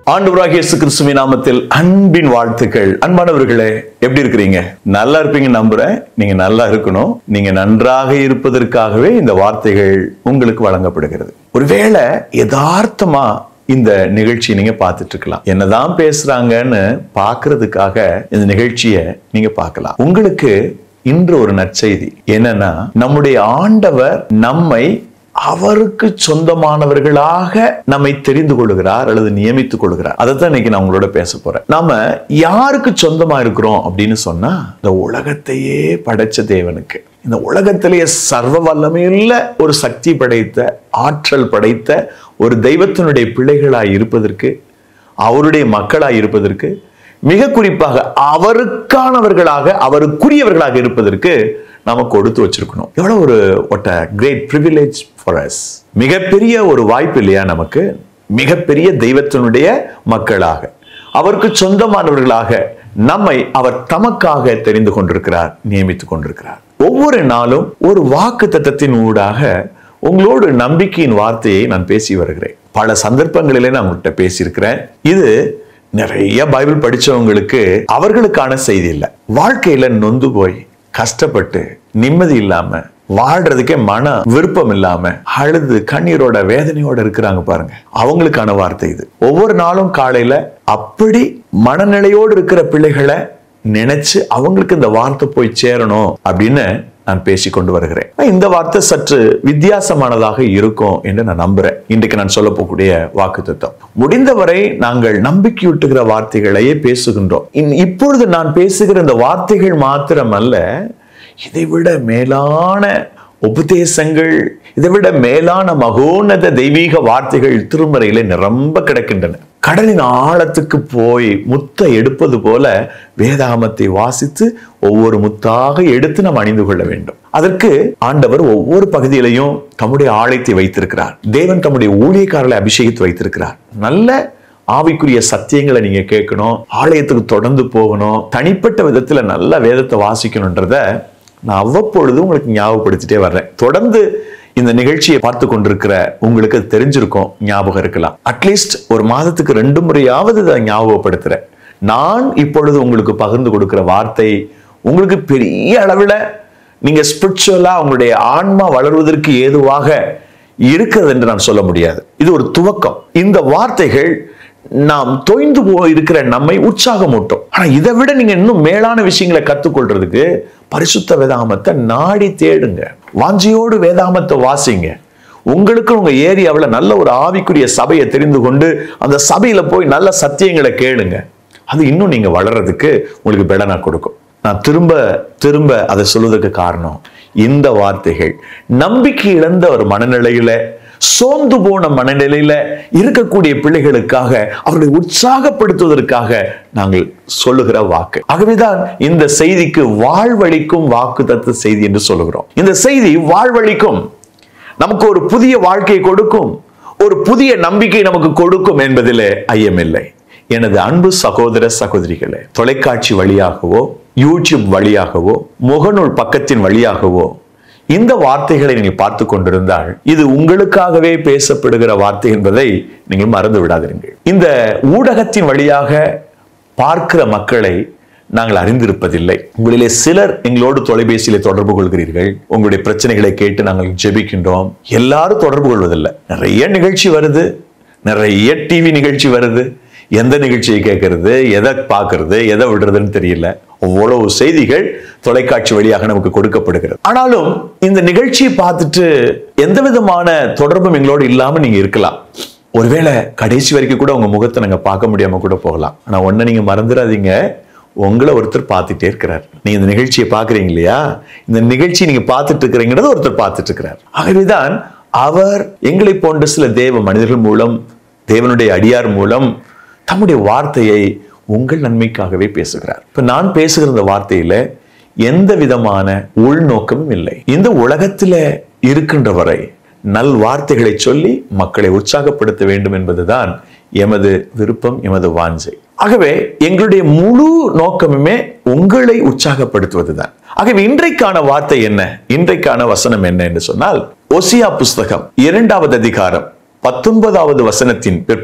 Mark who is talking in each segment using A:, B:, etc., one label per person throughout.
A: ஆண்டவராக இயேசு கிறிஸ்துவின் நாமத்தில் அன்பின் வாழ்த்துக்கள் அன்பானவர்களே எப்படி இருக்கிறீங்க நல்லா இருப்பீங்க நம்புறேன் நீங்க நல்லா இருக்கணும் நீங்க நன்றாக இருப்பதற்காகவே இந்த வார்த்தைகள் உங்களுக்கு வழங்கப்படுகிறது ஒருவேளை யதார்த்தமா இந்த நிகழ்ச்சியை நீங்க பார்த்துட்டு இருக்கலாம் என்னதான் பேசுறாங்கன்னு பார்க்கிறதுக்காக இந்த நிகழ்ச்சியை நீங்க பார்க்கலாம் உங்களுக்கு இன்று ஒரு நற்செய்தி என்னன்னா நம்முடைய ஆண்டவர் நம்மை அவருக்கு சொந்தமானவர்களாக நம்மை தெரிந்து கொள்கிறார் அல்லது நியமித்துக் கொள்கிறார் அதைத்தான் இன்னைக்கு நான் உங்களோட பேச போறேன் நாம யாருக்கு சொந்தமா இருக்கிறோம் அப்படின்னு சொன்னா இந்த உலகத்தையே படைச்ச தேவனுக்கு இந்த உலகத்திலேயே சர்வ வல்லமையுள்ள ஒரு சக்தி படைத்த ஆற்றல் படைத்த ஒரு தெய்வத்தினுடைய பிள்ளைகளாய் இருப்பதற்கு அவருடைய மக்களாய் இருப்பதற்கு மிக குறிப்பாக அவருக்கானவர்களாக அவருக்குரியவர்களாக இருப்பதற்கு நாம கொடுத்து வச்சிருக்கணும் எவ்வளவு ஒரு ஒட்ட கிரேட் ப்ரிவிலேஜ் ஃபார் அஸ் மிகப்பெரிய ஒரு வாய்ப்பு இல்லையா நமக்கு மிகப்பெரிய தெய்வத்தினுடைய மக்களாக அவருக்கு சொந்தமானவர்களாக நம்மை அவர் தமக்காக தெரிந்து கொண்டிருக்கிறார் நியமித்துக் கொண்டிருக்கிறார் ஒவ்வொரு நாளும் ஒரு வாக்கு தத்தத்தின் ஊடாக உங்களோடு நம்பிக்கையின் வார்த்தையை நான் பேசி வருகிறேன் பல சந்தர்ப்பங்களிலே நான் உங்கள்கிட்ட பேசியிருக்கிறேன் இது நிறைய பைபிள் படிச்சவங்களுக்கு அவர்களுக்கான செய்தி இல்லை வாழ்க்கையில நொந்து போய் கஷ்டப்பட்டு நிம்மதி இல்லாம வாழ்றதுக்கே மன விருப்பம் இல்லாம அழுது கண்ணீரோட வேதனையோட இருக்கிறாங்க பாருங்க அவங்களுக்கான வார்த்தை இது ஒவ்வொரு நாளும் காலையில அப்படி மனநிலையோடு இருக்கிற பிள்ளைகளை நினைச்சு அவங்களுக்கு இந்த வார்த்தை போய் சேரணும் அப்படின்னு நான் பேசி கொண்டு வருகிறேன் இந்த வார்த்தை சற்று வித்தியாசமானதாக இருக்கும் என்று நான் நம்புறேன் இன்றைக்கு நான் சொல்ல போகக்கூடிய வாக்கு தத்துவம் முடிந்தவரை நாங்கள் நம்பிக்கையூட்டுகிற வார்த்தைகளையே பேசுகின்றோம் இன்- இப்பொழுது நான் பேசுகிற இந்த வார்த்தைகள் மாத்திரமல்ல இதைவிட மேலான உபதேசங்கள் இதைவிட மேலான மகோன்னத தெய்வீக வார்த்தைகள் திருமறையில நிரம்ப கிடக்கின்றன கடலின் ஆழத்துக்கு போய் முத்தை எடுப்பது போல வேதாகமத்தை வாசித்து ஒவ்வொரு முத்தாக எடுத்து நாம் அணிந்து கொள்ள வேண்டும் அதற்கு ஆண்டவர் ஒவ்வொரு பகுதியிலையும் தம்முடைய ஆலயத்தை வைத்திருக்கிறார் தேவன் தம்முடைய ஊழியக்காரர்களை அபிஷேகித்து வைத்திருக்கிறார் நல்ல ஆவிக்குரிய சத்தியங்களை நீங்க கேட்கணும் ஆலயத்துக்கு தொடர்ந்து போகணும் தனிப்பட்ட விதத்துல நல்ல வேதத்தை வாசிக்கணுன்றத நான் அவ்வப்பொழுது உங்களுக்கு ஞாபகப்படுத்திட்டே வர்றேன் தொடர்ந்து இந்த நிகழ்ச்சியை பார்த்து கொண்டிருக்கிற உங்களுக்கு அது தெரிஞ்சிருக்கும் ஞாபகம் இருக்கலாம் அட்லீஸ்ட் ஒரு மாதத்துக்கு ரெண்டு முறையாவது இதை ஞாபகப்படுத்துறேன் நான் இப்பொழுது உங்களுக்கு பகிர்ந்து கொடுக்கிற வார்த்தை உங்களுக்கு பெரிய அளவில் நீங்க ஸ்பிரிச்சுவலா உங்களுடைய ஆன்மா வளர்வதற்கு ஏதுவாக இருக்கிறது என்று நான் சொல்ல முடியாது இது ஒரு துவக்கம் இந்த வார்த்தைகள் நாம் தொய்ந்து போயிருக்கிற நம்மை உற்சாகமூட்டும் ஆனா இதை விட நீங்க இன்னும் மேலான விஷயங்களை கத்துக்கொள்றதுக்கு பரிசுத்த வேதாகமத்தை நாடி தேடுங்க வாஞ்சியோடு வேதாகமத்தை வாசிங்க உங்களுக்கு உங்க ஏரியாவில் நல்ல ஒரு ஆவிக்குரிய சபையை தெரிந்து கொண்டு அந்த சபையில போய் நல்ல சத்தியங்களை கேளுங்க அது இன்னும் நீங்க வளர்றதுக்கு உங்களுக்கு பெலனா கொடுக்கும் நான் திரும்ப திரும்ப அதை சொல்வதற்கு காரணம் இந்த வார்த்தைகள் நம்பிக்கை இழந்த ஒரு மனநிலையில சோர்ந்து போன மனநிலையில இருக்கக்கூடிய பிள்ளைகளுக்காக அவர்களை உற்சாகப்படுத்துவதற்காக நாங்கள் சொல்லுகிற வாக்கு ஆகவேதான் இந்த செய்திக்கு வாழ்வழிக்கும் வாக்கு தத்துவ செய்தி என்று சொல்லுகிறோம் இந்த செய்தி வாழ்வழிக்கும் நமக்கு ஒரு புதிய வாழ்க்கையை கொடுக்கும் ஒரு புதிய நம்பிக்கை நமக்கு கொடுக்கும் என்பதிலே ஐயமில்லை எனது அன்பு சகோதர சகோதரிகளே தொலைக்காட்சி வழியாகவோ யூடியூப் வழியாகவோ முகநூல் பக்கத்தின் வழியாகவோ இந்த வார்த்தைகளை நீங்கள் பார்த்து கொண்டிருந்தால் இது உங்களுக்காகவே பேசப்படுகிற வார்த்தை என்பதை நீங்கள் மறந்து விடாதீர்கள் இந்த ஊடகத்தின் வழியாக பார்க்கிற மக்களை நாங்கள் அறிந்திருப்பதில்லை உங்களிலே சிலர் எங்களோடு தொலைபேசியில தொடர்பு கொள்கிறீர்கள் உங்களுடைய பிரச்சனைகளை கேட்டு நாங்கள் ஜெபிக்கின்றோம் எல்லாரும் தொடர்பு கொள்வதில்லை நிறைய நிகழ்ச்சி வருது நிறைய டிவி நிகழ்ச்சி வருது எந்த நிகழ்ச்சியை கேட்கறது எதை பார்க்கறது எதை விடுறதுன்னு தெரியல அவ்வளவு செய்திகள் தொலைக்காட்சி வழியாக நமக்கு கொடுக்கப்படுகிறது ஆனாலும் இந்த நிகழ்ச்சியை பார்த்துட்டு எந்த விதமான தொடர்பும் எங்களோடு இல்லாம நீங்க இருக்கலாம் ஒருவேளை கடைசி வரைக்கும் கூட உங்க முகத்தை நாங்க பார்க்க முடியாம கூட போகலாம் ஆனா ஒண்ணு நீங்க மறந்துடாதீங்க உங்களை ஒருத்தர் பார்த்துட்டே இருக்கிறார் நீங்க இந்த நிகழ்ச்சியை பார்க்கறீங்க இல்லையா இந்த நிகழ்ச்சி நீங்க பார்த்துட்டு இருக்கிறீங்கிறத ஒருத்தர் பார்த்துட்டு இருக்கிறார் ஆகவேதான் அவர் எங்களை போன்ற சில தேவ மனிதர்கள் மூலம் தேவனுடைய அடியார் மூலம் தம்முடைய வார்த்தையை உங்கள் நன்மைக்காகவே பேசுகிறார் இப்ப நான் பேசுகிற இந்த வார்த்தையில எந்த விதமான உள்நோக்கமும் இல்லை இந்த உலகத்துல இருக்கின்ற வரை நல் வார்த்தைகளை சொல்லி மக்களை உற்சாகப்படுத்த வேண்டும் என்பதுதான் எமது விருப்பம் எமது வாஞ்சை ஆகவே எங்களுடைய முழு நோக்கமுமே உங்களை உற்சாகப்படுத்துவதுதான் ஆகவே இன்றைக்கான வார்த்தை என்ன இன்றைக்கான வசனம் என்ன என்று சொன்னால் ஒசியா புஸ்தகம் இரண்டாவது அதிகாரம் பத்தொன்பதாவது வசனத்தின் பிற்பகுதி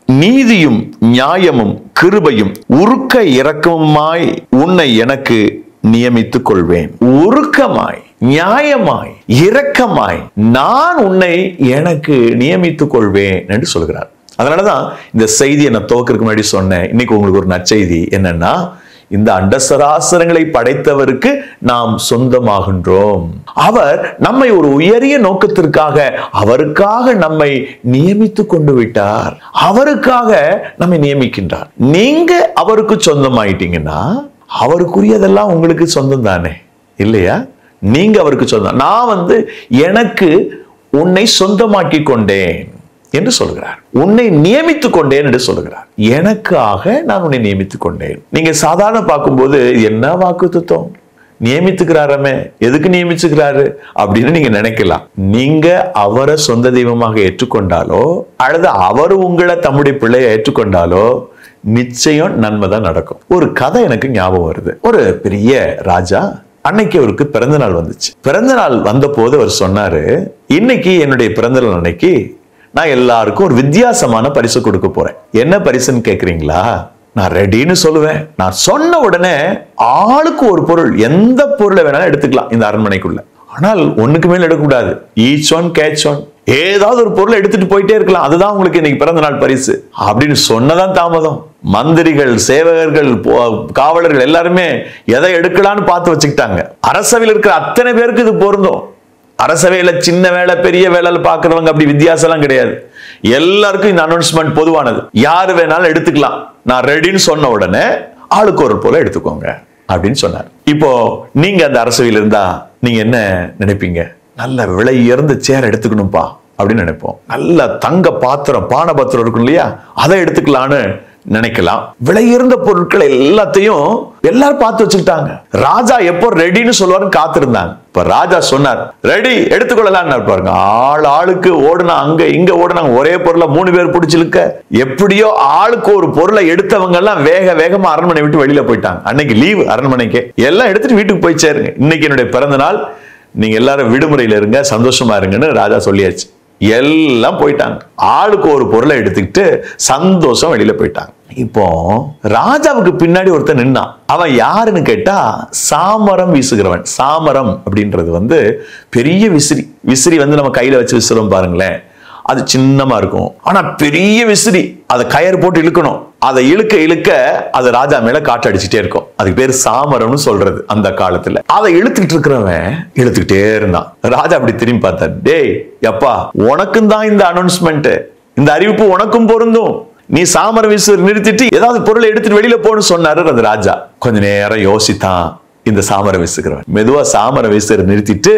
A: நீதியும் நியாயமும் கிருபையும் உருக்க இரக்கமாய் உன்னை எனக்கு நியமித்துக் கொள்வேன் உருக்கமாய் நியாயமாய் இரக்கமாய் நான் உன்னை எனக்கு நியமித்துக் கொள்வேன் என்று சொல்கிறார் அதனாலதான் இந்த செய்தியை நான் துவக்கிறதுக்கு முன்னாடி சொன்னேன் இன்னைக்கு உங்களுக்கு ஒரு நற்செய்தி என்னன்னா இந்த அண்டசராசரங்களை படைத்தவருக்கு நாம் சொந்தமாகின்றோம் அவர் நம்மை ஒரு உயரிய நோக்கத்திற்காக அவருக்காக நம்மை நியமித்து கொண்டு விட்டார் அவருக்காக நம்மை நியமிக்கின்றார் நீங்க அவருக்கு சொந்தமாயிட்டீங்கன்னா அவருக்குரியதெல்லாம் உங்களுக்கு சொந்தம் தானே இல்லையா நீங்க அவருக்கு சொந்தம் நான் வந்து எனக்கு உன்னை சொந்தமாக்கி கொண்டேன் என்று சொல்கிறார் உன்னை நியமித்துக் கொண்டேன் என்று சொல்கிறார் எனக்காக நான் உன்னை நியமித்துக் கொண்டேன் நீங்க சாதாரண பார்க்கும்போது என்ன வாக்கு துத்தம் நியமித்துக்கிறாரமே எதுக்கு நியமிச்சுக்கிறாரு அப்படின்னு நீங்க நினைக்கலாம் நீங்க அவரை சொந்த தெய்வமாக ஏற்றுக்கொண்டாலோ அல்லது அவர் உங்களை தம்முடைய பிள்ளையை ஏற்றுக்கொண்டாலோ நிச்சயம் நன்மை தான் நடக்கும் ஒரு கதை எனக்கு ஞாபகம் வருது ஒரு பெரிய ராஜா அன்னைக்கு அவருக்கு பிறந்த நாள் வந்துச்சு பிறந்த நாள் வந்த போது அவர் சொன்னாரு இன்னைக்கு என்னுடைய பிறந்த நாள் அன்னைக்கு நான் எல்லாருக்கும் ஒரு வித்தியாசமான பரிசு கொடுக்க போறேன் என்ன பரிசுன்னு கேக்குறீங்களா நான் ரெடின்னு சொல்லுவேன் நான் சொன்ன உடனே ஆளுக்கு ஒரு பொருள் எந்த பொருளை வேணாலும் எடுத்துக்கலாம் இந்த அரண்மனைக்குள்ள ஆனால் ஒண்ணுக்கு மேல எடுக்கக்கூடாது ஈச் ஒன் கேட்ச் ஒன் ஏதாவது ஒரு பொருளை எடுத்துட்டு போயிட்டே இருக்கலாம் அதுதான் உங்களுக்கு இன்னைக்கு பிறந்த நாள் பரிசு அப்படின்னு சொன்னதான் தாமதம் மந்திரிகள் சேவகர்கள் போ- காவலர்கள் எல்லாருமே எதை எடுக்கலாம்னு பார்த்து வச்சுக்கிட்டாங்க அரசவையில் இருக்கிற அத்தனை பேருக்கு இது பொருந்தும் அரசவையில சின்ன வேலை பெரிய வேலை பார்க்கறவங்க அப்படி வித்தியாசம்லாம் கிடையாது எல்லாருக்கும் இந்த அனௌன்ஸ்மெண்ட் பொதுவானது யாரு வேணாலும் எடுத்துக்கலாம் நான் ரெடின்னு சொன்ன உடனே ஆளுக்கு ஒரு போல எடுத்துக்கோங்க அப்படின்னு சொன்னார் இப்போ நீங்க அந்த அரசவையில் இருந்தா நீங்க என்ன நினைப்பீங்க நல்ல விலை உயர்ந்த சேர் எடுத்துக்கணும்பா அப்படின்னு நினைப்போம் நல்ல தங்க பாத்திரம் பான பாத்திரம் இருக்கும் இல்லையா அதை எடுத்துக்கலான்னு நினைக்கலாம் விலையுயர்ந்த பொருட்கள் எல்லாத்தையும் எல்லாரும் பார்த்து வச்சுக்கிட்டாங்க ராஜா எப்போ ரெடின்னு சொல்லுவாருன்னு காத்திருந்தாங்க இப்ப ராஜா சொன்னார் ரெடி எடுத்துக்கொள்ளலாம்னு பாருங்க ஆள் ஆளுக்கு ஓடுனா அங்க இங்க ஓடுனாங்க ஒரே பொருளை மூணு பேர் பிடிச்சிருக்க எப்படியோ ஆளுக்கு ஒரு பொருளை எடுத்தவங்க எல்லாம் வேக வேகமா அரண்மனை விட்டு வெளியில போயிட்டாங்க அன்னைக்கு லீவு அரண்மனைக்கு எல்லாம் எடுத்துட்டு வீட்டுக்கு போய் சேருங்க இன்னைக்கு என்னுடைய பிறந்த நாள் நீங்க எல்லாரும் விடுமுறையில இருங்க சந்தோஷமா இருங்கன்னு ராஜா சொல்லியாச்சு எல்லாம் போயிட்டாங்க ஆளுக்கு ஒரு பொருளை எடுத்துக்கிட்டு சந்தோஷம் வெளியில போயிட்டாங்க இப்போ ராஜாவுக்கு பின்னாடி ஒருத்தன் நின்னான் அவன் யாருன்னு கேட்டா சாமரம் வீசுகிறவன் சாமரம் அப்படின்றது வந்து பெரிய விசிறி விசிறி வந்து நம்ம கையில வச்சு விசிறோம் பாருங்களேன் அது சின்னமா இருக்கும் ஆனா பெரிய விசிறி அதை கயறு போட்டு இழுக்கணும் அதை இழுக்க இழுக்க அது ராஜா மேல காட்டு அடிச்சுட்டே இருக்கும் அதுக்கு பேர் சாமரம்னு சொல்றது அந்த காலத்துல அதை இழுத்துக்கிட்டு இருக்கிறவன் இழுத்துக்கிட்டே இருந்தான் ராஜா அப்படி திரும்பி பார்த்தார் டேய் எப்பா உனக்கும் தான் இந்த அனௌன்ஸ்மெண்ட் இந்த அறிவிப்பு உனக்கும் பொருந்தும் நீ சாமர வீசு நிறுத்திட்டு ஏதாவது பொருளை எடுத்துட்டு வெளியில போன்னு சொன்னாரு அந்த ராஜா கொஞ்ச நேரம் யோசித்தான் இந்த சாமர வீசுகிறவன் மெதுவா சாமர வீசுற நிறுத்திட்டு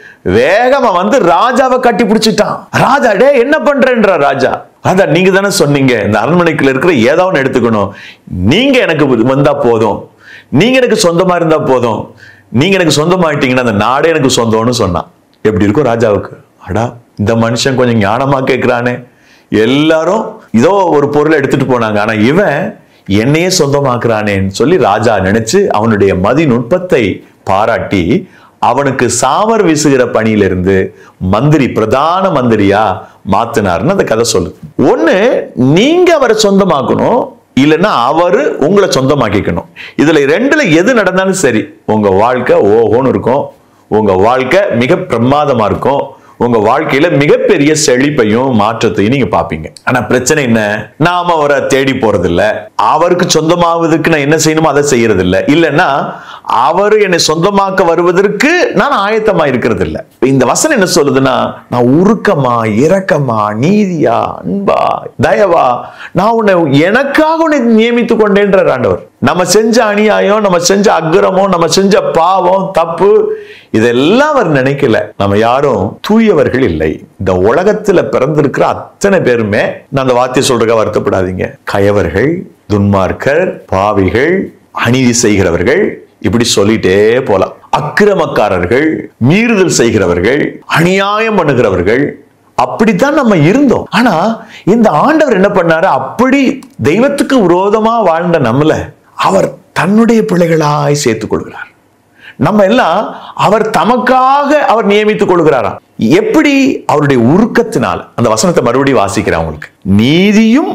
A: வேகமா வந்து ராஜாவை கட்டி பிடிச்சிட்டான் ராஜா டே என்ன பண்றேன்ற ராஜா ராஜா நீங்க தானே சொன்னீங்க இந்த அரண்மனைக்குள்ள இருக்கிற ஏதாவது ஒண்ணு எடுத்துக்கணும் நீங்க எனக்கு வந்தா போதும் நீங்க எனக்கு சொந்தமா இருந்தா போதும் நீங்க எனக்கு சொந்தமாயிட்டீங்கன்னா அந்த நாடே எனக்கு சொந்தம்னு சொன்னான் எப்படி இருக்கும் ராஜாவுக்கு அடா இந்த மனுஷன் கொஞ்சம் ஞானமா கேட்கிறானே எல்லாரும் இதோ ஒரு பொருளை எடுத்துட்டு போனாங்க ஆனா இவன் என்னையே சொந்தமாக்குறானேன்னு சொல்லி ராஜா நினைச்சு அவனுடைய மதி நுட்பத்தை பாராட்டி அவனுக்கு சாமர் வீசுகிற பணியிலிருந்து மந்திரி பிரதான மந்திரியா மாத்தினார்னு அந்த கதை சொல்லுது ஒண்ணு நீங்க அவரை சொந்தமாக்கணும் இல்லைன்னா அவரு உங்களை சொந்தமாக்கிக்கணும் இதுல ரெண்டுல எது நடந்தாலும் சரி உங்க வாழ்க்கை ஓஹோன்னு இருக்கும் உங்க வாழ்க்கை மிக பிரமாதமா இருக்கும் உங்க வாழ்க்கையில மிகப்பெரிய செழிப்பையும் மாற்றத்தையும் நீங்க பாப்பீங்க ஆனா பிரச்சனை என்ன நாம அவரை தேடி போறது இல்ல அவருக்கு சொந்தமாவதுக்கு நான் என்ன செய்யணுமோ அதை செய்யறது இல்ல இல்லைன்னா அவரு என்னை சொந்தமாக்க வருவதற்கு நான் ஆயத்தமா இருக்கிறது இல்ல இந்த வசனம் என்ன சொல்லுதுன்னா நான் உருக்கமா இரக்கமா நீதியா அன்பா தயவா நான் உன்னை எனக்காக உன்னை நியமித்து கொண்டேன்றார் ஆண்டவர் நம்ம செஞ்ச அநியாயம் நம்ம செஞ்ச அக்கிரமம் நம்ம செஞ்ச பாவம் தப்பு இதெல்லாம் அவர் நினைக்கல நம்ம யாரும் தூயவர்கள் இல்லை இந்த உலகத்துல பிறந்திருக்கிற அத்தனை பேருமே நான் அந்த வார்த்தையை சொல்றதுக்காக வருத்தப்படாதீங்க கயவர்கள் துன்மார்க்கர் பாவிகள் அநீதி செய்கிறவர்கள் இப்படி சொல்லிட்டே போலாம் அக்கிரமக்காரர்கள் மீறுதல் செய்கிறவர்கள் அநியாயம் பண்ணுகிறவர்கள் அப்படித்தான் நம்ம இருந்தோம் ஆனா இந்த ஆண்டவர் என்ன பண்ணாரு அப்படி தெய்வத்துக்கு விரோதமா வாழ்ந்த நம்மள அவர் தன்னுடைய பிள்ளைகளாய் சேர்த்துக் கொள்கிறார் நம்ம எல்லாம் அவர் தமக்காக அவர் நியமித்துக் கொள்கிறாராம் எப்படி அவருடைய உருக்கத்தினால் அந்த வசனத்தை மறுபடியும் வாசிக்கிறேன் உங்களுக்கு நீதியும்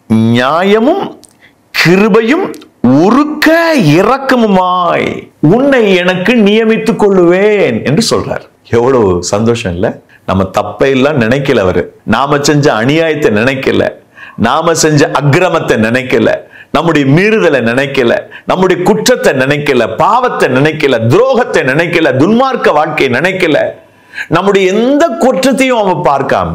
A: நியாயமும் கிருபையும் உருக்க இரக்கமுமாய் உன்னை எனக்கு நியமித்துக் கொள்ளுவேன் என்று சொல்றார் எவ்வளவு சந்தோஷம் இல்ல நம்ம தப்பை எல்லாம் நினைக்கல அவரு நாம செஞ்ச அநியாயத்தை நினைக்கல நாம செஞ்ச அக்கிரமத்தை நினைக்கல நம்முடைய மீறுதலை நினைக்கல நம்முடைய குற்றத்தை நினைக்கல பாவத்தை நினைக்கல துரோகத்தை நினைக்கல துன்மார்க்க வாழ்க்கையை நினைக்கல நம்முடைய எந்த குற்றத்தையும் அவன் பார்க்காம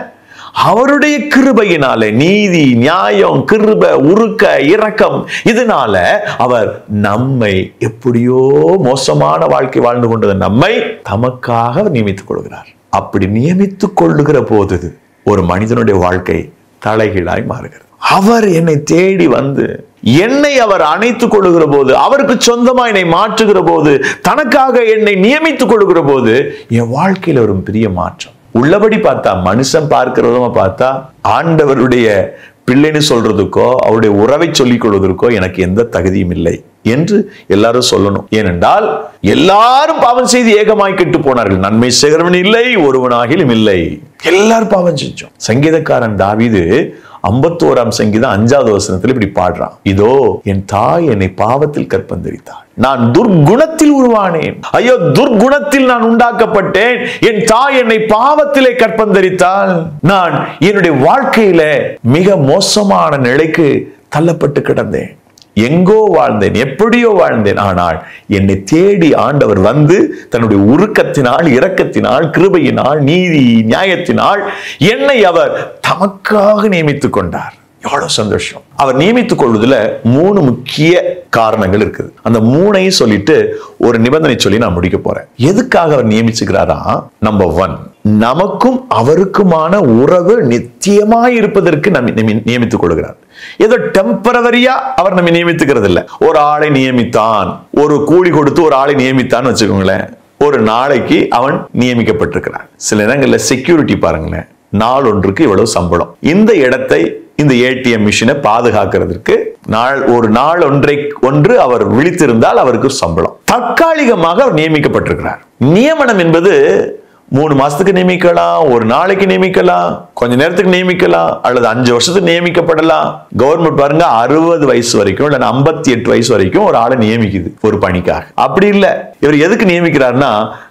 A: அவருடைய கிருபையினாலே நீதி நியாயம் கிருப உருக்க இரக்கம் இதனால அவர் நம்மை எப்படியோ மோசமான வாழ்க்கை வாழ்ந்து கொண்டது நம்மை தமக்காக அவர் நியமித்துக் கொள்கிறார் அப்படி நியமித்துக் கொள்ளுகிற போது ஒரு மனிதனுடைய வாழ்க்கை தலைகீழாய் மாறுகிறது அவர் என்னை தேடி வந்து என்னை அவர் அணைத்துக் கொள்ளுகிற போது அவருக்கு சொந்தமா என்னை மாற்றுகிற போது தனக்காக என்னை நியமித்துக் கொள்ளுகிற போது என் வாழ்க்கையில ஒரு பெரிய மாற்றம் உள்ளபடி பார்த்தா மனுஷன் பார்க்கிற விதமா பார்த்தா ஆண்டவருடைய பிள்ளைன்னு சொல்றதுக்கோ அவருடைய உறவை சொல்லிக் கொள்வதற்கோ எனக்கு எந்த தகுதியும் இல்லை என்று எல்லாரும் சொல்லணும் ஏனென்றால் எல்லாரும் பாவம் செய்து ஏகமாய் கெட்டு போனார்கள் நன்மை செய்கிறவன் இல்லை ஒருவனாகிலும் இல்லை எல்லாரும் பாவம் செஞ்சோம் சங்கீதக்காரன் தாவீது ஐம்பத்தோராம் சங்கீதம் அஞ்சாவது வசனத்தில் இப்படி பாடுறான் இதோ என் தாய் என்னை பாவத்தில் கற்பந்தரித்தாள் நான் துர்குணத்தில் உருவானேன் ஐயோ துர்குணத்தில் நான் உண்டாக்கப்பட்டேன் என் தாய் என்னை பாவத்திலே கற்பந்தரித்தாள் நான் என்னுடைய வாழ்க்கையில மிக மோசமான நிலைக்கு தள்ளப்பட்டு கிடந்தேன் எங்கோ வாழ்ந்தேன் எப்படியோ வாழ்ந்தேன் ஆனால் என்னை தேடி ஆண்டவர் வந்து தன்னுடைய உருக்கத்தினால் இரக்கத்தினால் கிருபையினால் நீதி நியாயத்தினால் என்னை அவர் தமக்காக நியமித்துக் கொண்டார் எவ்வளவு சந்தோஷம் அவர் நியமித்துக் கொள்வதில் மூணு முக்கிய காரணங்கள் இருக்குது அந்த மூணையும் சொல்லிட்டு ஒரு நிபந்தனை சொல்லி நான் முடிக்க போறேன் எதுக்காக அவர் நியமிச்சுக்கிறாரா நம்பர் ஒன் நமக்கும் அவருக்குமான உறவு நித்தியமாய் இருப்பதற்கு நம்ம நியமி- நியமித்துக் கொள்கிறார் ஏதோ டெம்பரவரியா அவர் நம்ம நியமித்துக்கிறது இல்ல ஒரு ஆளை நியமித்தான் ஒரு கூலி கொடுத்து ஒரு ஆளை நியமித்தான்னு வச்சுக்கோங்களேன் ஒரு நாளைக்கு அவன் நியமிக்கப்பட்டிருக்கிறான் சில இடங்கள்ல செக்யூரிட்டி பாருங்களேன் நாள் ஒன்றுக்கு இவ்வளவு சம்பளம் இந்த இடத்தை இந்த ஏடிஎம் மிஷினை பாதுகாக்கிறதுக்கு நாள் ஒரு நாள் ஒன்றை ஒன்று அவர் விழித்திருந்தால் அவருக்கு சம்பளம் தற்காலிகமாக அவர் நியமிக்கப்பட்டிருக்கிறார் நியமனம் என்பது மூணு மாசத்துக்கு நியமிக்கலாம் ஒரு நாளைக்கு நியமிக்கலாம் கொஞ்ச நேரத்துக்கு நியமிக்கலாம் அல்லது அஞ்சு வருஷத்துக்கு நியமிக்கப்படலாம் கவர்மெண்ட் பாருங்க அறுபது வயசு வரைக்கும் இல்ல ஐம்பத்தி எட்டு வயசு வரைக்கும் ஒரு ஆளை நியமிக்குது ஒரு பணிக்காக அப்படி இல்ல இவர் எதுக்கு நியமிக்கிறார்னா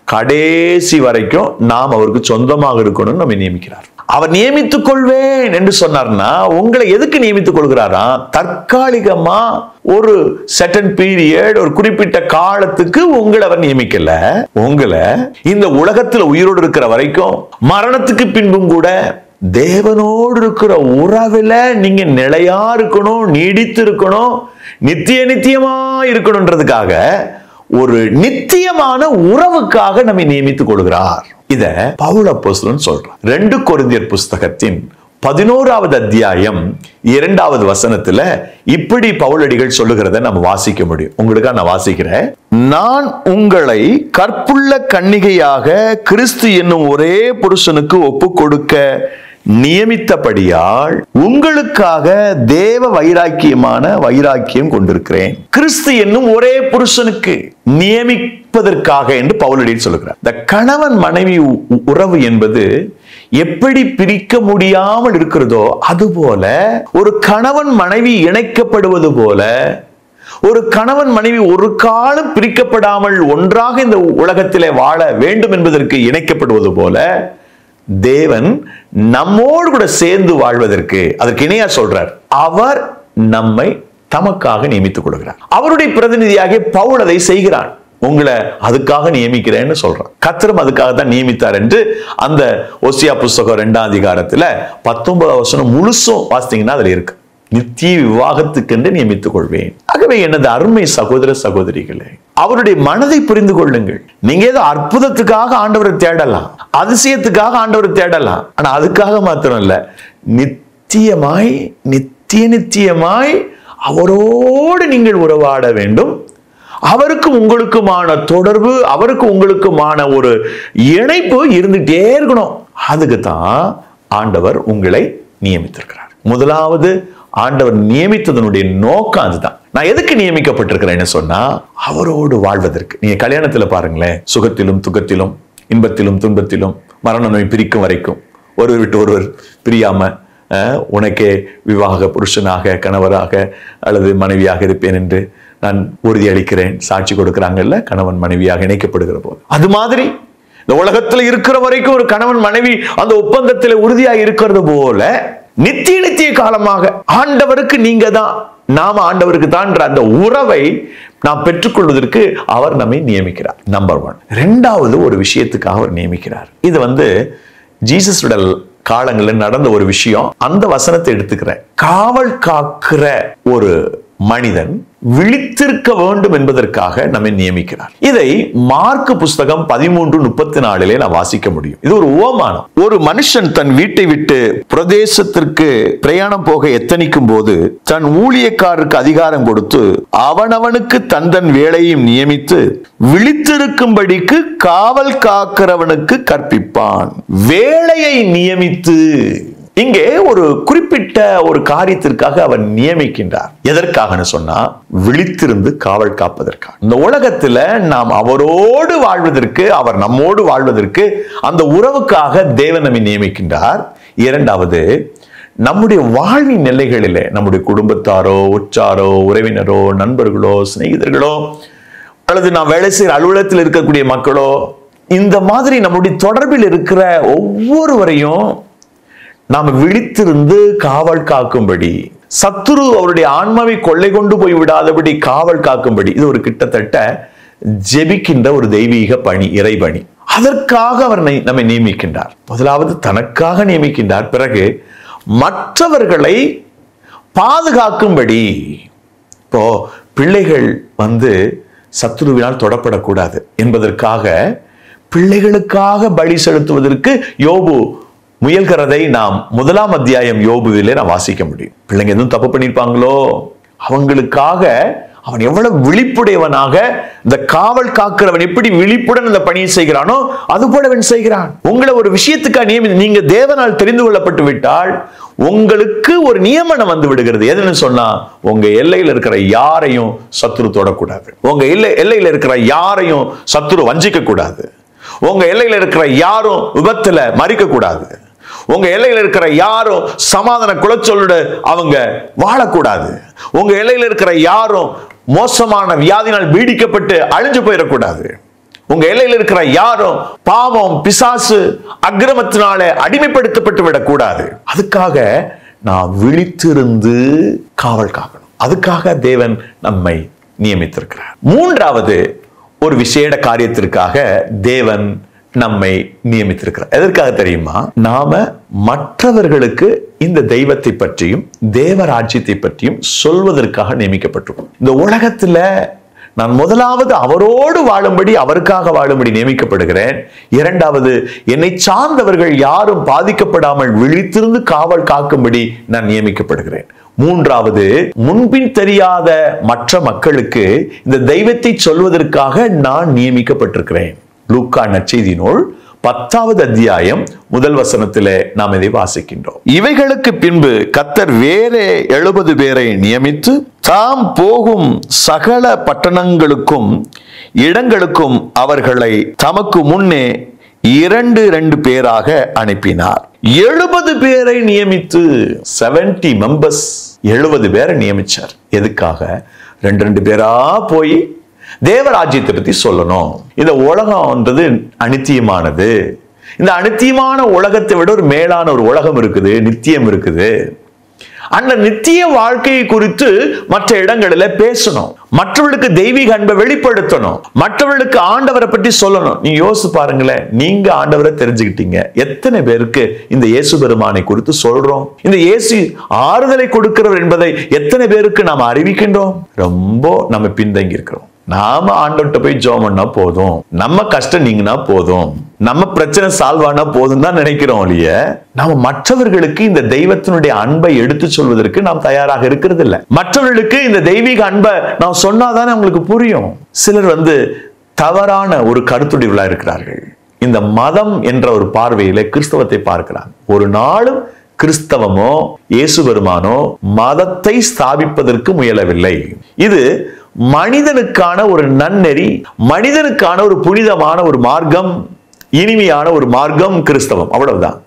A: கடைசி வரைக்கும் நாம் அவருக்கு சொந்தமாக இருக்கணும்னு நம்ம நியமிக்கிறார் அவர் நியமித்துக் கொள்வேன் என்று சொன்னார்னா உங்களை எதுக்கு நியமித்துக் கொள்கிறாரா தற்காலிகமா ஒரு செட்டன் பீரியட் ஒரு குறிப்பிட்ட காலத்துக்கு உங்களை அவர் நியமிக்கல உங்களை இந்த உலகத்துல உயிரோடு இருக்கிற வரைக்கும் மரணத்துக்கு பின்பும் கூட தேவனோடு இருக்கிற உறவுல நீங்க நிலையா இருக்கணும் நீடித்து இருக்கணும் நித்திய நித்தியமா இருக்கணும்ன்றதுக்காக ஒரு நித்தியமான உறவுக்காக நம்மை நியமித்துக் கொள்கிறார் இத பவுல அப்போஸ்தலன் சொல்றார் ரெண்டு கொரிந்தியர் புஸ்தகத்தின் பதினோராவது அத்தியாயம் இரண்டாவது வசனத்துல இப்படி பவுலடிகள் சொல்லுகிறத நம்ம வாசிக்க முடியும் உங்களுக்காக நான் வாசிக்கிறேன் நான் உங்களை கற்புள்ள கன்னிகையாக கிறிஸ்து என்னும் ஒரே புருஷனுக்கு ஒப்பு கொடுக்க நியமித்தபடியால் உங்களுக்காக தேவ வைராக்கியமான வைராக்கியம் கொண்டிருக்கிறேன் கிறிஸ்து என்னும் ஒரே புருஷனுக்கு நியமிப்பதற்காக என்று பவுலடியில் சொல்லுகிறார் இந்த கணவன் மனைவி உ- உறவு என்பது எப்படி பிரிக்க முடியாமல் இருக்கிறதோ அதுபோல ஒரு கணவன் மனைவி இணைக்கப்படுவது போல ஒரு கணவன் மனைவி ஒரு காலம் பிரிக்கப்படாமல் ஒன்றாக இந்த உலகத்திலே வாழ வேண்டும் என்பதற்கு இணைக்கப்படுவது போல தேவன் நம்மோடு கூட சேர்ந்து வாழ்வதற்கு அதற்கு இணையா சொல்றார் அவர் நம்மை தமக்காக நியமித்துக் கொள்கிறார் அவருடைய பிரதிநிதியாக பவுல் அதை செய்கிறான் உங்களை அதுக்காக நியமிக்கிறேன்னு சொல்றான் கத்திரம் அதுக்காக தான் நியமித்தார் என்று அந்த ஓசியா புஸ்தகம் இரண்டாம் அதிகாரத்துல பத்தொன்பதாம் வசனம் முழுசும் வாசித்தீங்கன்னா அதுல இருக்கு நித்திய விவாகத்துக்கென்று நியமித்துக் கொள்வேன் ஆகவே எனது அருமை சகோதர சகோதரிகளே அவருடைய மனதை புரிந்து கொள்ளுங்கள் நீங்க ஏதோ அற்புதத்துக்காக ஆண்டவரை தேடலாம் அதிசயத்துக்காக ஆண்டவரை தேடலாம் ஆனா அதுக்காக மாத்திரம் இல்ல நித்தியமாய் நித்திய நித்தியமாய் அவரோடு நீங்கள் உறவாட வேண்டும் அவருக்கு உங்களுக்குமான தொடர்பு அவருக்கு உங்களுக்குமான ஒரு இணைப்பு இருந்துட்டே இருக்கணும் அதுக்கு தான் ஆண்டவர் உங்களை நியமித்திருக்கிறார் முதலாவது ஆண்டவர் நியமித்ததனுடைய நோக்கம் அதுதான் நான் எதுக்கு நியமிக்கப்பட்டிருக்கிறேன்னு சொன்னா அவரோடு வாழ்வதற்கு நீங்க கல்யாணத்துல பாருங்களேன் சுகத்திலும் துக்கத்திலும் இன்பத்திலும் துன்பத்திலும் மரண நோய் பிரிக்கும் வரைக்கும் ஒருவர் விட்டு ஒருவர் பிரியாம அஹ், உனக்கே விவாக புருஷனாக கணவராக அல்லது மனைவியாக இருப்பேன் என்று நான் உறுதியளிக்கிறேன் சாட்சி கொடுக்கிறாங்கல்ல கணவன் மனைவியாக இணைக்கப்படுகிற போது அது மாதிரி இந்த உலகத்துல இருக்கிற வரைக்கும் ஒரு கணவன் மனைவி அந்த ஒப்பந்தத்தில் உறுதியாக இருக்கிறது போல நித்திய நித்திய காலமாக ஆண்டவருக்கு நீங்க தான் நாம ஆண்டவருக்கு தான்ற அந்த உறவை நாம் பெற்றுக்கொள்வதற்கு அவர் நம்மை நியமிக்கிறார் நம்பர் ஒன் ரெண்டாவது ஒரு விஷயத்துக்காக அவர் நியமிக்கிறார் இது வந்து ஜீசஸ் விடல் காலங்களில் நடந்த ஒரு விஷயம் அந்த வசனத்தை எடுத்துக்கிறேன் காவல் காக்கிற ஒரு மனிதன் விழித்திருக்க வேண்டும் என்பதற்காக நம்மை நியமிக்கிறார் இதை மார்க் புஸ்தகம் பதிமூன்று முப்பத்தி நாலிலே நான் வாசிக்க முடியும் இது ஒரு உவமானம் ஒரு மனுஷன் தன் வீட்டை விட்டு பிரதேசத்திற்கு பிரயாணம் போக எத்தனிக்கும் போது தன் ஊழியக்காரருக்கு அதிகாரம் கொடுத்து அவனவனுக்கு தன் தன் வேலையும் நியமித்து விழித்திருக்கும்படிக்கு காவல் காக்கிறவனுக்கு கற்பிப்பான் வேலையை நியமித்து இங்கே ஒரு குறிப்பிட்ட ஒரு காரியத்திற்காக அவர் நியமிக்கின்றார் எதற்காகன்னு சொன்னா விழித்திருந்து காவல் காப்பதற்காக இந்த உலகத்துல நாம் அவரோடு வாழ்வதற்கு அவர் நம்மோடு வாழ்வதற்கு அந்த உறவுக்காக தேவன் நம்மை நியமிக்கின்றார் இரண்டாவது நம்முடைய வாழ்வின் நிலைகளிலே நம்முடைய குடும்பத்தாரோ உற்றாரோ உறவினரோ நண்பர்களோ சிநேகிதர்களோ அல்லது நான் வேலை செய்கிற அலுவலகத்தில் இருக்கக்கூடிய மக்களோ இந்த மாதிரி நம்முடைய தொடர்பில் இருக்கிற ஒவ்வொருவரையும் நாம் விழித்திருந்து காவல் காக்கும்படி சத்துரு அவருடைய ஆன்மாவை கொள்ளை கொண்டு போய் விடாதபடி காவல் காக்கும்படி இது ஒரு கிட்டத்தட்ட ஜெபிக்கின்ற ஒரு தெய்வீக பணி இறைபணி அதற்காக அவர் நை- நம்மை நியமிக்கின்றார் முதலாவது தனக்காக நியமிக்கின்றார் பிறகு மற்றவர்களை பாதுகாக்கும்படி இப்போ பிள்ளைகள் வந்து சத்துருவினால் தொடப்படக்கூடாது என்பதற்காக பிள்ளைகளுக்காக பலி செலுத்துவதற்கு யோபு முயல்கிறதை நாம் முதலாம் அத்தியாயம் யோபுவிலே நான் வாசிக்க முடியும் பிள்ளைங்க எதுவும் தப்பு பண்ணியிருப்பாங்களோ அவங்களுக்காக அவன் எவ்வளவு விழிப்புடையவனாக இந்த காவல் காக்கிறவன் எப்படி விழிப்புடன் இந்த பணியை செய்கிறானோ அது போல அவன் செய்கிறான் உங்களை ஒரு விஷயத்துக்காக நியமி நீங்க தேவனால் தெரிந்து கொள்ளப்பட்டு விட்டால் உங்களுக்கு ஒரு நியமனம் வந்து விடுகிறது எதுன்னு சொன்னா உங்க எல்லையில் இருக்கிற யாரையும் சத்துரு தொடக்கூடாது உங்க எல்லை எல்லையில் இருக்கிற யாரையும் சத்துரு வஞ்சிக்க கூடாது உங்க எல்லையில் இருக்கிற யாரும் விபத்துல மறிக்க கூடாது உங்க எல்லையில் இருக்கிற யாரும் சமாதான குலச்சொல்லோட அவங்க வாழக்கூடாது உங்க எல்லையில் இருக்கிற யாரும் மோசமான வியாதினால் பீடிக்கப்பட்டு அழிஞ்சு போயிடக்கூடாது உங்க எல்லையில் இருக்கிற யாரும் பாவம் பிசாசு அக்கிரமத்தினால அடிமைப்படுத்தப்பட்டு விடக்கூடாது அதுக்காக நான் விழித்திருந்து காவல் காக்கணும் அதுக்காக தேவன் நம்மை நியமித்திருக்கிறார் மூன்றாவது ஒரு விசேட காரியத்திற்காக தேவன் நம்மை நியமித்திருக்கிறார் எதற்காக தெரியுமா நாம மற்றவர்களுக்கு இந்த தெய்வத்தை பற்றியும் தேவராஜ்யத்தை பற்றியும் சொல்வதற்காக நியமிக்கப்பட்டிருக்கோம் இந்த உலகத்துல நான் முதலாவது அவரோடு வாழும்படி அவருக்காக வாழும்படி நியமிக்கப்படுகிறேன் இரண்டாவது என்னை சார்ந்தவர்கள் யாரும் பாதிக்கப்படாமல் விழித்திருந்து காவல் காக்கும்படி நான் நியமிக்கப்படுகிறேன் மூன்றாவது முன்பின் தெரியாத மற்ற மக்களுக்கு இந்த தெய்வத்தை சொல்வதற்காக நான் நியமிக்கப்பட்டிருக்கிறேன் லூக்கா நற்செய்தி நூல் பத்தாவது அத்தியாயம் முதல் வசனத்திலே நாம் இதை வாசிக்கின்றோம் இவைகளுக்கு பின்பு கத்தர் வேறே எழுபது பேரை நியமித்து தாம் போகும் சகல பட்டணங்களுக்கும் இடங்களுக்கும் அவர்களை தமக்கு முன்னே இரண்டு இரண்டு பேராக அனுப்பினார் எழுபது பேரை நியமித்து 70 மெம்பர்ஸ் எழுபது பேரை நியமிச்சார் எதுக்காக ரெண்டு ரெண்டு பேரா போய் தேவராஜ்யத்தை பத்தி சொல்லணும் இந்த உலகம்ன்றது அனித்தியமானது இந்த அனித்தியமான உலகத்தை விட ஒரு மேலான ஒரு உலகம் இருக்குது நித்தியம் இருக்குது அந்த நித்திய வாழ்க்கையை குறித்து மற்ற இடங்களில பேசணும் மற்றவர்களுக்கு தெய்வீக அன்பை வெளிப்படுத்தணும் மற்றவர்களுக்கு ஆண்டவரை பற்றி சொல்லணும் நீங்க யோசிச்சு பாருங்களேன் நீங்க ஆண்டவரை தெரிஞ்சுக்கிட்டீங்க எத்தனை பேருக்கு இந்த இயேசு பெருமானை குறித்து சொல்றோம் இந்த இயேசு ஆறுதலை கொடுக்கிறவர் என்பதை எத்தனை பேருக்கு நாம் அறிவிக்கின்றோம் ரொம்ப நம்ம பின்தங்கி இருக்கிறோம் நாம ஆண்டவர்கிட்ட போய் ஜோம் பண்ணா போதும் நம்ம கஷ்டம் நீங்கினா போதும் நம்ம பிரச்சனை சால்வ் ஆனா போதும் தான் நினைக்கிறோம் ஒழிய நாம மற்றவர்களுக்கு இந்த தெய்வத்தினுடைய அன்பை எடுத்து சொல்வதற்கு நாம் தயாராக இருக்கிறது இல்ல மற்றவர்களுக்கு இந்த தெய்வீக அன்பை நாம் சொன்னாதானே அவங்களுக்கு புரியும் சிலர் வந்து தவறான ஒரு கருத்துடையவர்களா இருக்கிறார்கள் இந்த மதம் என்ற ஒரு பார்வையில கிறிஸ்தவத்தை பார்க்கிறாங்க ஒரு நாளும் கிறிஸ்தவமோ இயேசு பெருமானோ மதத்தை ஸ்தாபிப்பதற்கு முயலவில்லை இது மனிதனுக்கான ஒரு நன்னெறி மனிதனுக்கான ஒரு புனிதமான ஒரு மார்க்கம் இனிமையான ஒரு மார்க்கம் கிறிஸ்தவம் அவ்வளவுதான்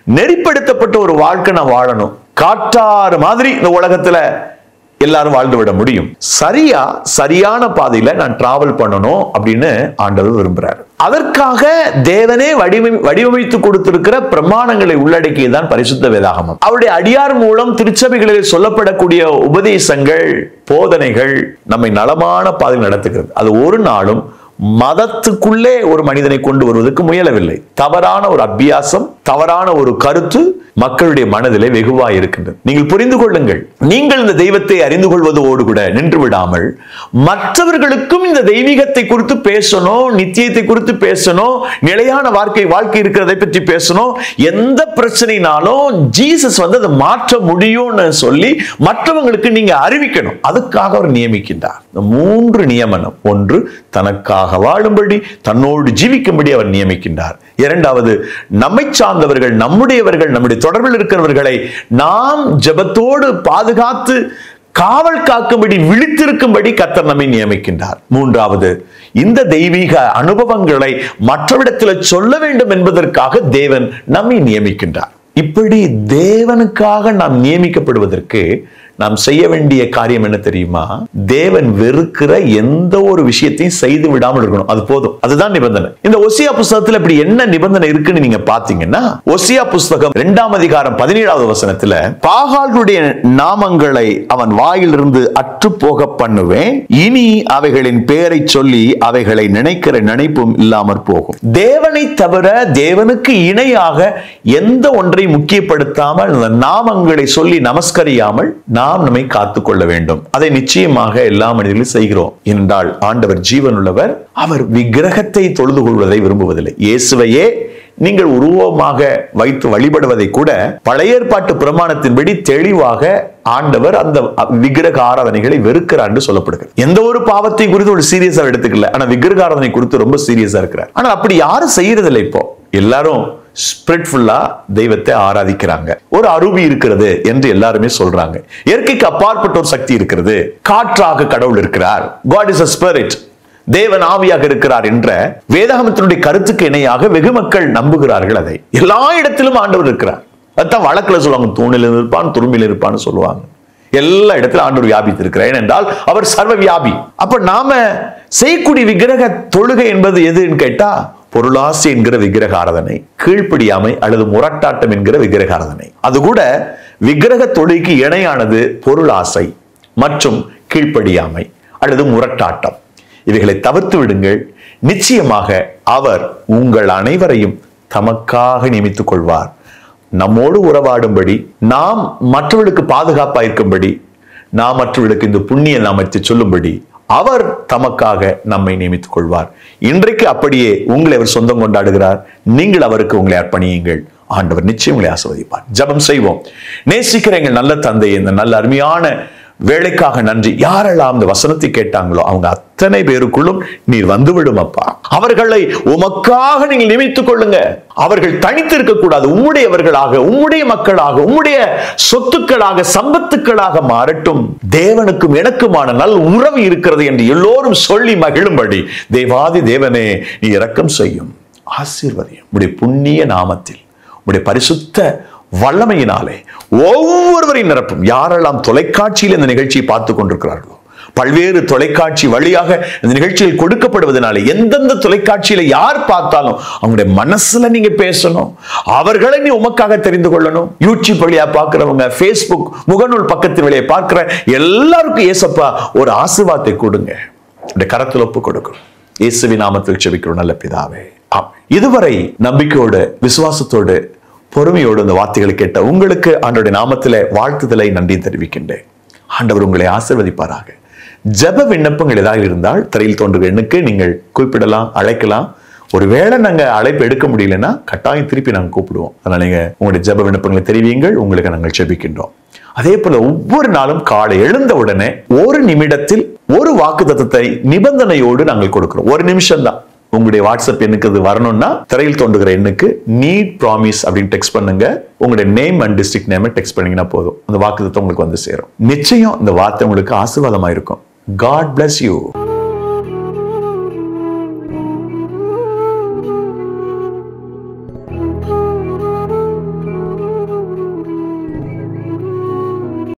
A: நெறிப்படுத்தப்பட்ட ஒரு வாழ்க்கை நான் வாழணும் காட்டாறு மாதிரி இந்த உலகத்துல எல்லாரும் வாழ்ந்து விட முடியும் சரியா சரியான பாதையில நான் டிராவல் பண்ணணும் அப்படின்னு ஆண்டவர் விரும்புறாரு அதற்காக தேவனே வடிவமை வடிவமைத்து கொடுத்திருக்கிற பிரமாணங்களை உள்ளடக்கியதுதான் பரிசுத்த வேதாகமம் அவருடைய அடியார் மூலம் திருச்சபைகளில் சொல்லப்படக்கூடிய உபதேசங்கள் போதனைகள் நம்மை நலமான பாதையில் நடத்துகிறது அது ஒரு நாளும் மதத்துக்குள்ளே ஒரு மனிதனை கொண்டு வருவதற்கு முயலவில்லை தவறான ஒரு அபியாசம் தவறான ஒரு கருத்து மக்களுடைய மனதிலே வெகுவாய் இருக்கின்றது நீங்கள் புரிந்து கொள்ளுங்கள் நீங்கள் இந்த தெய்வத்தை அறிந்து கொள்வதோடு கூட நின்று விடாமல் மற்றவர்களுக்கும் இந்த தெய்வீகத்தை குறித்து பேசணும் நித்தியத்தை குறித்து பேசணும் நிலையான வாழ்க்கை வாழ்க்கை இருக்கிறதை பற்றி பேசணும் எந்த பிரச்சனைனாலும் ஜீசஸ் வந்து அதை மாற்ற முடியும்னு சொல்லி மற்றவங்களுக்கு நீங்க அறிவிக்கணும் அதுக்காக அவர் நியமிக்கின்றார் இந்த மூன்று நியமனம் ஒன்று தனக்காக வாழும்படி தன்னோடு ஜீவிக்கும்படி அவர் நியமிக்கின்றார் இரண்டாவது நம்மை சார்ந்தவர்கள் நம்முடையவர்கள் நம்முடைய தொடர்பில் இருக்கிறவர்களை நாம் ஜெபத்தோடு பாதுகாத்து காவல் காக்கும்படி விழித்திருக்கும்படி கத்தர் நம்மை நியமிக்கின்றார் மூன்றாவது இந்த தெய்வீக அனுபவங்களை மற்றவிடத்தில் சொல்ல வேண்டும் என்பதற்காக தேவன் நம்மை நியமிக்கின்றார் இப்படி தேவனுக்காக நாம் நியமிக்கப்படுவதற்கு நாம் செய்ய வேண்டிய காரியம் என்ன தெரியுமா தேவன் வெறுக்கிற எந்த ஒரு விஷயத்தையும் செய்து விடாமல் இருக்கணும் அது போதும் அதுதான் நிபந்தனை இந்த ஒசியா புஸ்தகத்துல இப்படி என்ன நிபந்தனை இருக்குன்னு நீங்க பாத்தீங்கன்னா ஒசியா புஸ்தகம் இரண்டாம் அதிகாரம் பதினேழாவது வசனத்துல பாகால்களுடைய நாமங்களை அவன் வாயிலிருந்து அற்று போக பண்ணுவேன் இனி அவைகளின் பெயரை சொல்லி அவைகளை நினைக்கிற நினைப்பும் இல்லாமற் போகும் தேவனை தவிர தேவனுக்கு இணையாக எந்த ஒன்றை முக்கியப்படுத்தாமல் அந்த நாமங்களை சொல்லி நமஸ்கரியாமல் நாம் நம்மை காத்துக் கொள்ள வேண்டும் அதை நிச்சயமாக எல்லா மனிதர்களும் செய்கிறோம் என்றால் ஆண்டவர் ஜீவன் உள்ளவர் அவர் விக்கிரகத்தை தொழுது கொள்வதை விரும்புவதில்லை இயேசுவையே நீங்கள் உருவமாக வைத்து வழிபடுவதை கூட பழைய ஏற்பாட்டு பிரமாணத்தின்படி தெளிவாக ஆண்டவர் அந்த விக்கிரக ஆராதனைகளை வெறுக்கிறார் என்று சொல்லப்படுகிறது எந்த ஒரு பாவத்தை குறித்து ஒரு சீரியஸா எடுத்துக்கல ஆனா விக்கிரக ஆராதனை குறித்து ரொம்ப சீரியஸா இருக்கிறார் ஆனா அப்படி யாரும் செய்யறதில்லை இப்போ எல்லாரும் ஸ்பிரிட்ஃபுல்லா தெய்வத்தை ஆராதிக்கிறாங்க ஒரு அருவி இருக்கிறது என்று எல்லாருமே சொல்றாங்க இயற்கைக்கு அப்பாற்பட்ட ஒரு சக்தி இருக்கிறது காற்றாக கடவுள் இருக்கிறார் காட் இஸ் அ ஸ்பிரிட் தேவன் ஆவியாக இருக்கிறார் என்ற வேதாகமத்தினுடைய கருத்துக்கு இணையாக வெகு மக்கள் நம்புகிறார்கள் அதை எல்லா இடத்திலும் ஆண்டவர் இருக்கிறார் அதான் வழக்குல சொல்லுவாங்க தூணில் இருப்பான் துரும்பில் இருப்பான்னு சொல்லுவாங்க எல்லா இடத்திலும் ஆண்டவர் வியாபித்து இருக்கிறார் ஏனென்றால் அவர் சர்வ வியாபி அப்ப நாம செய்யக்கூடிய விக்கிரக தொழுகை என்பது எதுன்னு கேட்டா பொருளாசி என்கிற விக்கிரக ஆராதனை கீழ்ப்படியாமை அல்லது முரட்டாட்டம் என்கிற விக்கிரக ஆராதனை அது கூட விக்கிரக தொழுகைக்கு இணையானது பொருளாசை மற்றும் கீழ்ப்படியாமை அல்லது முரட்டாட்டம் இவைகளை தவிர்த்து விடுங்கள் நிச்சயமாக அவர் உங்கள் அனைவரையும் தமக்காக நியமித்துக் கொள்வார் நம்மோடு உறவாடும்படி நாம் மற்றவர்களுக்கு பாதுகாப்பா இருக்கும்படி நாம் மற்றவர்களுக்கு இந்த புண்ணிய நாமத்தை சொல்லும்படி அவர் தமக்காக நம்மை நியமித்துக் கொள்வார் இன்றைக்கு அப்படியே உங்களை அவர் சொந்தம் கொண்டாடுகிறார் நீங்கள் அவருக்கு உங்களை அர்ப்பணியுங்கள் ஆண்டவர் நிச்சயம் உங்களை ஆசிர்வதிப்பார் ஜெபம் செய்வோம் நேசிக்கிற எங்கள் நல்ல தந்தை இந்த நல்ல அருமையான வேலைக்காக நன்றி யாரெல்லாம் இந்த வசனத்தை கேட்டாங்களோ அவங்க அத்தனை பேருக்குள்ளும் நீர் வந்துவிடும் அப்பா அவர்களை உமக்காக நீங்கள் நியமித்துக் கொள்ளுங்க அவர்கள் தனித்து இருக்கக்கூடாது உம்முடையவர்களாக உம்முடைய மக்களாக உம்முடைய சொத்துக்களாக சம்பத்துக்களாக மாறட்டும் தேவனுக்கும் எனக்குமான நல் உறவு இருக்கிறது என்று எல்லோரும் சொல்லி மகிழும்படி தேவாதி தேவனே நீ இரக்கம் செய்யும் ஆசீர்வதியும் உடைய புண்ணிய நாமத்தில் உடைய பரிசுத்த வல்லமையினாலே ஒவ்வொருவரையும் நிரப்பும் யாரெல்லாம் தொலைக்காட்சியில் இந்த நிகழ்ச்சியை பார்த்து கொண்டிருக்கிறார்களோ பல்வேறு தொலைக்காட்சி வழியாக இந்த நிகழ்ச்சியில் கொடுக்கப்படுவதனால எந்தெந்த தொலைக்காட்சியில யார் பார்த்தாலும் அவங்களுடைய மனசுல நீங்க பேசணும் அவர்களை நீ உமக்காக தெரிந்து கொள்ளணும் யூடியூப் வழியா பார்க்கிறவங்க ஃபேஸ்புக் முகநூல் பக்கத்தின் வழியா பார்க்கிற எல்லாருக்கும் ஏசப்பா ஒரு ஆசீர்வாதத்தை கொடுங்க இந்த கரத்தில் ஒப்பு கொடுக்கும் இயேசுவி நாமத்தில் செபிக்கிறோம் நல்ல பிதாவே ஆமென். இதுவரை நம்பிக்கையோடு விசுவாசத்தோடு பொறுமையோடு இந்த வார்த்தைகளை கேட்ட உங்களுக்கு ஆண்டோடைய நாமத்திலே வாழ்த்துதலை நன்றி தெரிவிக்கின்றேன் ஆண்டவர் உங்களை ஆசிர்வதிப்பாராக ஜெப விண்ணப்பங்கள் ஏதாவது இருந்தால் திரையில் தோன்றுகிற எண்ணுக்கு நீங்கள் குறிப்பிடலாம் அழைக்கலாம் ஒருவேளை நாங்க அழைப்பு எடுக்க முடியலன்னா கட்டாயம் திருப்பி நாங்க கூப்பிடுவோம் அதனால நீங்க உங்களுடைய ஜெப விண்ணப்பங்களை தெரிவியுங்கள் உங்களுக்கு நாங்கள் ஜெபிக்கின்றோம் அதே போல ஒவ்வொரு நாளும் காலை எழுந்த உடனே ஒரு நிமிடத்தில் ஒரு வாக்குத்தத்தத்தை நிபந்தனையோடு நாங்கள் கொடுக்கிறோம் ஒரு நிமிஷம் தான் உங்களுடைய வாட்ஸ்அப் எண்ணுக்கு அது வரணும்னா திரையில் தோன்றுகிற எண்ணுக்கு நீட் ப்ராமிஸ் அப்படின்னு டெக்ஸ்ட் பண்ணுங்க உங்களுடைய name and district name text பண்ணீங்கன்னா போதும் அந்த வாக்குத்தத்தம் உங்களுக்கு வந்து சேரும் நிச்சயம் இந்த வார்த்தை உங்களுக்கு ஆசீர்வாதமா இருக்கும் காட் bless யூ